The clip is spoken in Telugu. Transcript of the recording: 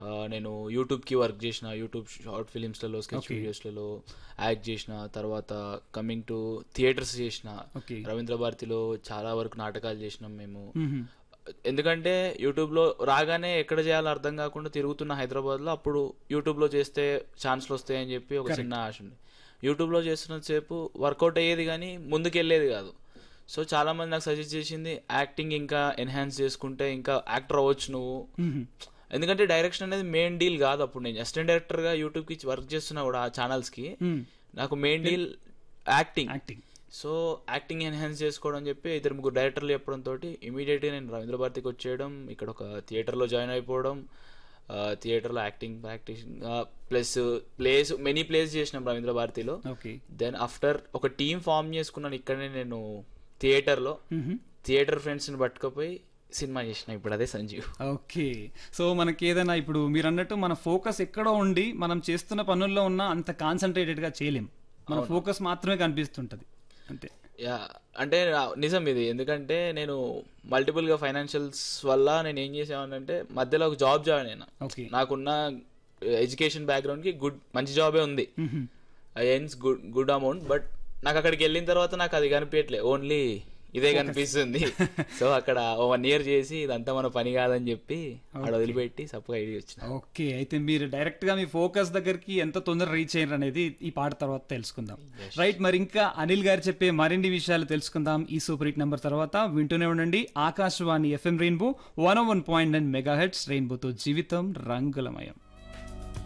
ఆ, నేను యూట్యూబ్కి వర్క్ చేసిన యూట్యూబ్ షార్ట్ ఫిలిమ్స్లలో స్కెచ్ Okay. వీడియోస్లలో యాక్ట్ చేసిన తర్వాత కమింగ్ టు థియేటర్స్ చేసిన ఓకే రవీంద్ర భారతిలో చాలా వరకు నాటకాలు చేసినాం మేము మ్మ్. ఎందుకంటే యూట్యూబ్లో రాగానే ఎక్కడ చేయాలో అర్థం కాకుండా తిరుగుతున్న హైదరాబాద్లో అప్పుడు యూట్యూబ్లో చేస్తే ఛాన్స్లు వస్తాయని చెప్పి ఒక చిన్న ఆశ ఉంది యూట్యూబ్లో చేస్తున్నంతసేపు వర్కౌట్ అయ్యేది కానీ ముందుకు వెళ్ళేది కాదు సో చాలా మంది నాకు సజెస్ట్ చేసింది యాక్టింగ్ ఇంకా ఎన్హాన్స్ చేసుకుంటే ఇంకా యాక్టర్ అవ్వచ్చు నువ్వు మ్మ్. ఎందుకంటే డైరెక్షన్ అనేది మెయిన్ డీల్ కాదు అప్పుడు నేను అసిస్టెంట్ డైరెక్టర్గా యూట్యూబ్కి వర్క్ చేస్తున్నా కూడా ఆ ఛానల్స్కి మ్మ్. నాకు main deal acting acting so acting enhance చేసుకోవడం అని చెప్పి ఇద్దరు ముగ్గురు డైరెక్టర్లు చెప్పడం తోటి ఇమీడియట్గా నేను రవీంద్ర భారతికి వచ్చేయడం ఇక్కడ ఒక థియేటర్లో జాయిన్ అయిపోవడం ఆ, థియేటర్లో acting practice plus plays many plays చేసినాం రవీంద్ర భారతిలో ఓకే దెన్ ఆఫ్టర్ ఒక టీం ఫామ్ చేసుకున్నాను ఇక్కడనే నేను థియేటర్లో మ్మ్. థియేటర్ ఫ్రెండ్స్ని పట్టుకుపోయి సినిమా చేసిన ఇప్పుడు అదే సంజీవ్ ఓకే సో మనకి ఏదైనా ఇప్పుడు మీరు అన్నట్టు మన ఫోకస్ ఎక్కడో ఉండి మనం చేస్తున్న పనుల్లో ఉన్న అంత కాన్సన్ట్రేటెడ్ గా చేయలేం మన ఫోకస్ మాత్రమే కనిపిస్తుంటది అంతే యా అంటే నా- నిజం ఇది ఎందుకంటే నేను మల్టిపుల్గా ఫైనాన్షియల్స్ వల్ల నేను ఏం చేసానంటే మధ్యలో ఒక జాబ్ జాయిన్ అయినా ఓకే నాకున్న ఎడ్యుకేషన్ బ్యాక్గ్రౌండ్కి గుడ్ మంచి జాబే ఉంది ఎయిన్స్ గుడ్ గుడ్ అమౌంట్ బట్ నాకు అక్కడికి వెళ్ళిన తర్వాత నాకు అది కనిపించట్లే ఓన్లీ ఇదే కనిపిస్తుంది సో అక్కడ ఓ వన్ ఇయర్ చేసి ఇదంతా మన పని కాదని చెప్పి అక్కడ వదిలిపెట్టి సప్పగా ఐడియా వచ్చిన ఓకే అయితే మీరు డైరెక్ట్ గా మీ ఫోకస్ దగ్గరికి ఎంత తొందర రీచ్ అయ్యారు అనేది ఈ పాట తర్వాత తెలుసుకుందాం రైట్ మరి ఇంకా అనిల్ గారు చెప్పే మరిన్ని విషయాలు తెలుసుకుందాం ఈ సూపర్ హిట్ నెంబర్ తర్వాత వింటూనే ఉండండి Akashvani FM rainbow one one point nine megahertz రెయిన్బోతో జీవితం రంగులమయం